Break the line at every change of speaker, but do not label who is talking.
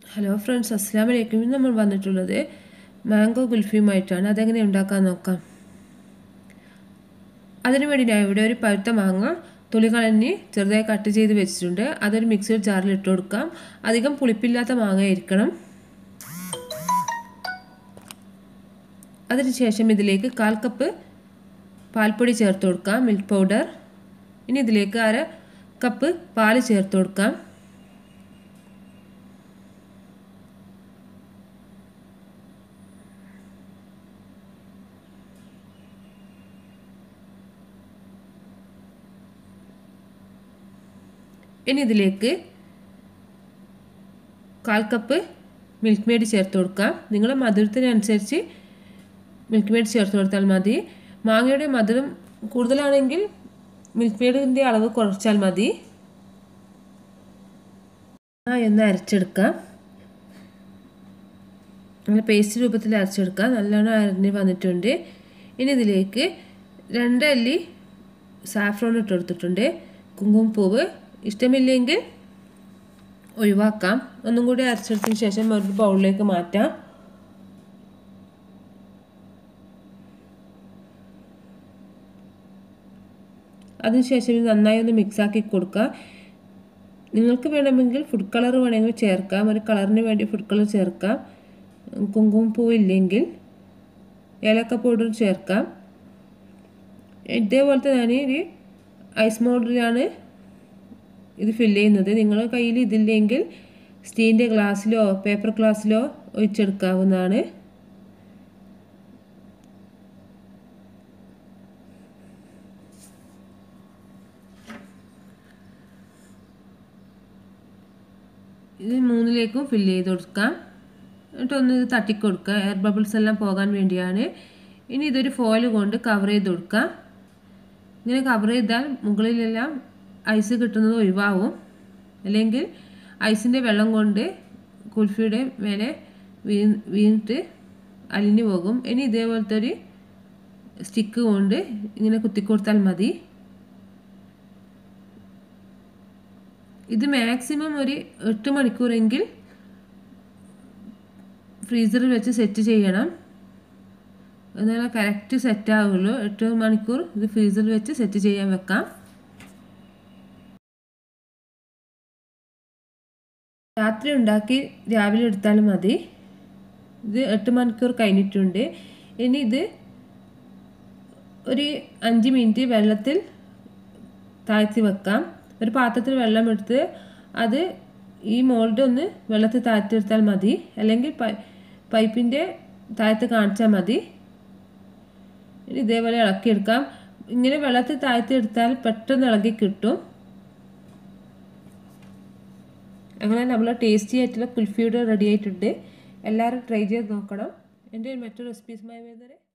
hello friends അസ്സാം വലൈക്കും ഇന്ന് നമ്മൾ വന്നിട്ടുള്ളത് മാംഗോ കുൽഫിയുമായിട്ടാണ് അതെങ്ങനെ ഉണ്ടാക്കാൻ നോക്കാം അതിനു വേണ്ടി ഞാൻ ഇവിടെ ഒരു പഴുത്ത മാങ്ങ തൊലി കളഞ്ഞ് ചെറുതായി കട്ട് ചെയ്ത് വെച്ചിട്ടുണ്ട് അതൊരു മിക്സിയുടെ ജാറിൽ ഇട്ട് കൊടുക്കാം അധികം പുളിപ്പില്ലാത്ത മാങ്ങ ആയിരിക്കണം അതിനുശേഷം ഇതിലേക്ക് കാൽ കപ്പ് പാൽപ്പൊടി ചേർത്ത് കൊടുക്കാം മിൽക്ക് പൗഡർ ഇനി ഇതിലേക്ക് അര കപ്പ് പാല് ചേർത്ത് കൊടുക്കാം ഇനി ഇതിലേക്ക് കാൽ കപ്പ് മിൽക്ക് മെയ്ഡ് ചേർത്ത് കൊടുക്കാം നിങ്ങളുടെ മധുരത്തിനനുസരിച്ച് മിൽക്ക് മെയ്ഡ് ചേർത്ത് കൊടുത്താൽ മതി മാങ്ങയുടെ മധുരം കൂടുതലാണെങ്കിൽ മിൽക്ക് മെയ്ഡിൻ്റെ അളവ് കുറച്ചാൽ മതി എന്ന് അരച്ചെടുക്കാം നല്ല പേസ്റ്റ് രൂപത്തിൽ അരച്ചെടുക്കാം നല്ലോണം അരഞ്ഞ് വന്നിട്ടുണ്ട് ഇനി ഇതിലേക്ക് രണ്ടല്ലി സാഫ്രോൺ ഇട്ട് കൊടുത്തിട്ടുണ്ട് കുങ്കുമപ്പൂവ് ഇഷ്ടമില്ലെങ്കിൽ ഒഴിവാക്കാം ഒന്നും കൂടി അരച്ചെടുത്തതിന് ശേഷം ഒരു ബൗളിലേക്ക് മാറ്റാം അതിനുശേഷം ഇത് നന്നായി ഒന്ന് മിക്സാക്കി കൊടുക്കുക നിങ്ങൾക്ക് വേണമെങ്കിൽ ഫുഡ് കളർ വേണമെങ്കിൽ ചേർക്കാം ഒരു കളറിന് വേണ്ടി ഫുഡ് കളർ ചേർക്കാം കുങ്കുമപ്പൂ ഇല്ലെങ്കിൽ ഏലക്ക പൗഡർ ചേർക്കാം ഇതേപോലത്തെ ഞാൻ ഒരു ഐസ് മോഡലാണ് ഇത് ഫില്ല് ചെയ്യുന്നത് നിങ്ങളുടെ കയ്യിൽ ഇതില്ലെങ്കിൽ സ്റ്റീലിൻ്റെ ഗ്ലാസ്സിലോ പേപ്പർ ഗ്ലാസ്സിലോ ഒഴിച്ചെടുക്കാവുന്നതാണ് ഇത് മൂന്നിലേക്കും ഫില്ല് ചെയ്ത് കൊടുക്കാം എന്നിട്ട് ഒന്ന് ഇത് തട്ടിക്കൊടുക്കുക എയർ ബബിൾസ് എല്ലാം പോകാൻ വേണ്ടിയാണ് ഇനി ഇതൊരു ഫോയിൽ കൊണ്ട് കവർ ചെയ്ത് കൊടുക്കുക ഇങ്ങനെ കവർ ചെയ്താൽ മുകളിലെല്ലാം ഐസ് കിട്ടുന്നത് ഒഴിവാവും അല്ലെങ്കിൽ ഐസിൻ്റെ വെള്ളം കൊണ്ട് കുൽഫിയുടെ മേലെ വീ വീണിട്ട് അലിഞ്ഞു പോകും ഇനി ഇതേപോലത്തെ ഒരു സ്റ്റിക്ക് കൊണ്ട് ഇങ്ങനെ കുത്തിക്കൊടുത്താൽ മതി ഇത് മാക്സിമം ഒരു എട്ട് മണിക്കൂറെങ്കിൽ ഫ്രീസറിൽ വെച്ച് സെറ്റ് ചെയ്യണം എന്നാൽ കറക്റ്റ് സെറ്റ് ആവുള്ളൂ എട്ട് മണിക്കൂർ ഇത് ഫ്രീസറിൽ വെച്ച് സെറ്റ് ചെയ്യാൻ വെക്കാം രാത്രി ഉണ്ടാക്കി രാവിലെ എടുത്താലും മതി ഇത് എട്ട് മണിക്കൂർ കഴിഞ്ഞിട്ടുണ്ട് ഇനി ഇത് ഒരു അഞ്ച് മിനിറ്റ് വെള്ളത്തിൽ താഴ്ത്തി വെക്കാം ഒരു പാത്രത്തിൽ വെള്ളം എടുത്ത് അത് ഈ മോൾഡ് ഒന്ന് വെള്ളത്തിൽ താഴ്ത്തിയെടുത്താൽ മതി അല്ലെങ്കിൽ പൈപ്പിൻ്റെ താഴത്ത് കാണിച്ചാൽ മതി ഇതേപോലെ ഇളക്കിയെടുക്കാം ഇങ്ങനെ വെള്ളത്തിൽ താഴ്ത്തിയെടുത്താൽ പെട്ടെന്ന് ഇളകി കിട്ടും അങ്ങനെ നമ്മൾ ടേസ്റ്റി ആയിട്ടുള്ള കുൽഫിയുടെ റെഡി ആയിട്ടുണ്ട് എല്ലാവരും ട്രൈ ചെയ്ത് നോക്കണം എൻ്റെ മറ്റു റെസിപ്പീസുമായി വരുന്നത്